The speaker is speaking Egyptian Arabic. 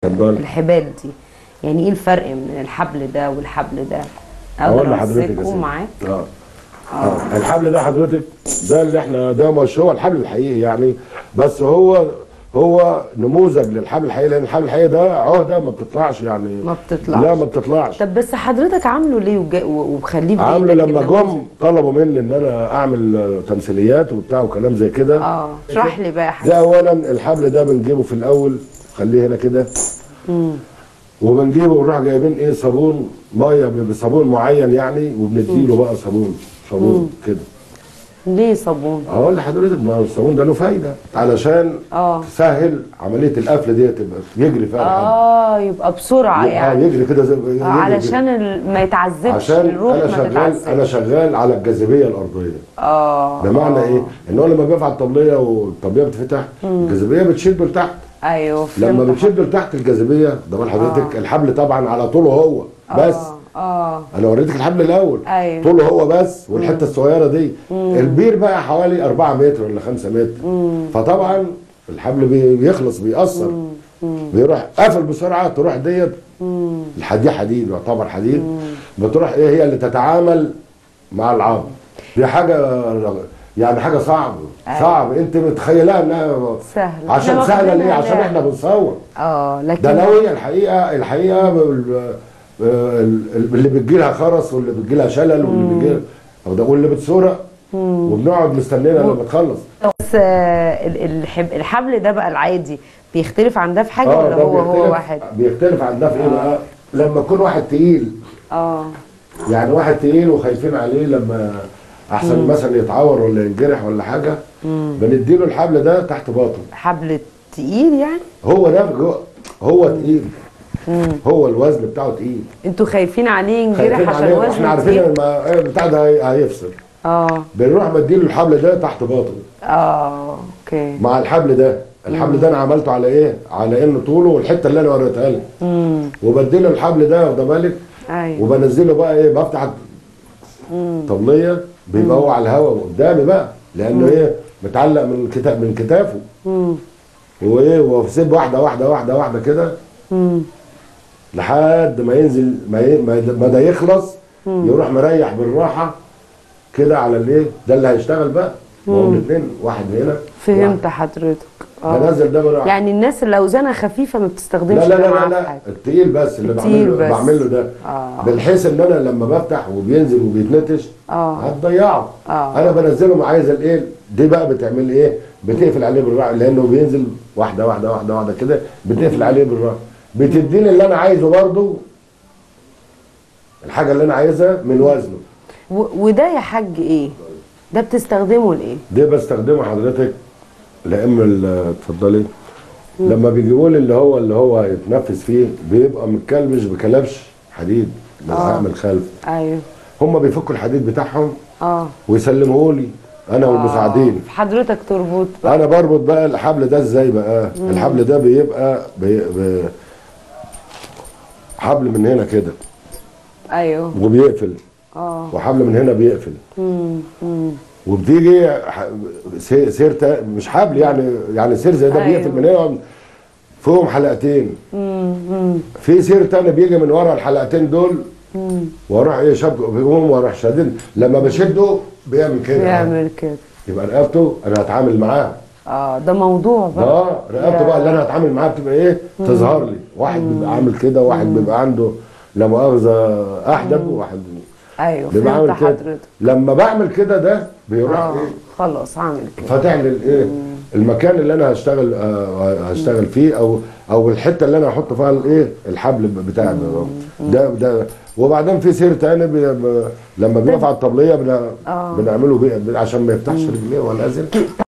اتفضل الحبال دي يعني ايه الفرق من الحبل ده والحبل ده اقول اقدر لحضرتك يا امسكه ستي. معاك اه اه الحبل ده حضرتك ده اللي احنا ده مش هو الحبل الحقيقي يعني بس هو هو نموذج للحبل الحقيقي لان الحبل الحقيقي ده عهده ما بتطلعش يعني ما بتطلعش. لا ما بتطلعش طب بس حضرتك عامله ليه وجا- و- ومخليه عامله بإيدك لما كده؟ جم طلبوا مني ان انا اعمل آه، تمثيليات وبتاع وكلام زي كده اه اشرح لي بقى يا ده حبيبي اولا الحبل ده بنجيبه في الاول خليه هنا كده وبنجيبه ونروح جايبين ايه صابون ميه بصابون معين يعني وبنديله بقى صابون صابون كده ليه صابون اقول لحضرتك ما هو الصابون ده له فايده علشان اه تسهل عمليه القفل دي تبقى يجري فيها الحبل. اه يبقى بسرعه يبقى يعني يجري كده زي يجري آه علشان ال- ما يتعذبش عشان الروح انا ما شغال تتعذبش انا شغال على الجاذبيه الارضيه اه بمعنى آه. ايه؟ ان هو لما بيقف على الطبليه والطبليه بتفتح الجاذبيه بتشده لتحت ايوه لما فهمت بتشده لتحت الجاذبيه ده بال حضرتك الحبل طبعا على طوله هو بس اه اه انا وريتك الحبل الاول أيوة. طوله هو بس والحته الصغيره دي البير بقى حوالي 4 متر ولا 5 متر فطبعا الحبل بي- بيخلص بيأثر بيروح قافل بسرعه تروح ديت الحديد حديد يعتبر حديد بتروح ايه هي اللي تتعامل مع العظم دي حاجه يعني حاجه صعبه أيوة. صعب انت متخيلها انها سهل. عشان إحنا سهله ليه واخدينها عشان لعب. احنا بنصور اه لكن ده لو هي الحقيقه الحقيقه ال- ال- اللي بتجي لها خرس واللي بتجي لها شلل واللي بتجي لها واللي بتسرق وبنقعد مستنينا لما تخلص بس آه، ال- الحب الحبل ده بقى العادي بيختلف عن ده في حاجه ولا ده هو هو بيختلف- واحد بيختلف عن ده في ايه بقى؟ لما يكون واحد تقيل اه يعني واحد تقيل وخايفين عليه لما احسن مثلا يتعور ولا ينجرح ولا حاجه بنديله الحبل ده تحت باطنه حبل تقيل يعني هو ده جو- هو تقيل هو الوزن بتاعه تقيل انتوا خايفين عليه ينجرح خايفين عشان عليه واحنا وزنه عارفين تقيل ان ما- إيه البتاع ده هي- هيفصل اه بنروح مديله الحبل ده تحت باطنه اه اوكي مع الحبل ده الحبل ده انا عملته على ايه على انه طوله والحته اللي انا وريتها لك امم وبديله الحبل ده واخد بالك ايوه وبنزله بقى ايه بفتح طبليه بيبقى هو على الهواء قدامي بقى لانه ايه متعلق من كتاب من كتافه امم وايه وسيب واحده واحده واحده واحده كده امم لحد ما ينزل ما ي- ما ي- ما ده يخلص يروح مريح بالراحه كده على الايه ده اللي هيشتغل بقى ما هو الاثنين واحد هنا فهمت حضرتك واحد. اه بنزل ده بالراحه يعني الناس اللي اوزانها خفيفه ما بتستخدمش لا لا ده لا معاها لا, في لا. حاجة. التقيل بس اللي التقيل بعمله بس. بعمله ده آه. بحيث ان انا لما بفتح وبينزل وبيتنتش آه. هتضيعه آه. انا بنزله معايا زي الايه دي بقى بتعمل ايه بتقفل عليه بالراحه لانه بينزل واحده واحده واحده واحده كده بتقفل عليه بالراحه بتديني اللي انا عايزه برضو الحاجه اللي انا عايزها من وزنه و- وده يا حاج ايه ده بتستخدمه لايه ده بستخدمه حضرتك لام ال- اتفضلي لما بيجيبوا لي اللي هو اللي هو يتنفس فيه بيبقى متكلبش بكلبش حديد من آه. من الخلف ايوه هم بيفكوا الحديد بتاعهم اه ويسلموه لي انا والمساعدين حضرتك تربط بقى. انا بربط بقى الحبل ده ازاي بقى الحبل ده بيبقى بي بي حبل من هنا كده ايوه وبيقفل اه وحبل من هنا بيقفل امم امم وبتيجي ح- سي- سير تا- مش حبل يعني يعني سير زي ده أيوة. بيقفل من هنا فيهم حلقتين امم في سير تاني بيجي من ورا الحلقتين دول واروح ايه شبكه بيقوم واروح شادد لما بشده بيعمل كده بيعمل كده يبقى رقبته انا هتعامل معاه اه ده موضوع بقى اه رقبته بقى اللي انا هتعامل معاه بتبقى ايه تظهر لي واحد بيبقى عامل كده واحد بيبقى عنده لا مؤاخذه احدب وواحد ايوه بيبقى فهمت عامل كده حضرتك لما بعمل كده ده بيروح اه ايه خلاص عامل كده فاتح لي الايه المكان اللي انا هشتغل آه هشتغل فيه او او الحته اللي انا هحط فيها الايه الحبل بتاعي ده ده ده وبعدين في سير تاني بي ب- لما بيقف على الطبليه بن- آه. بنعمله بيه عشان ما يفتحش رجليه ولا نازل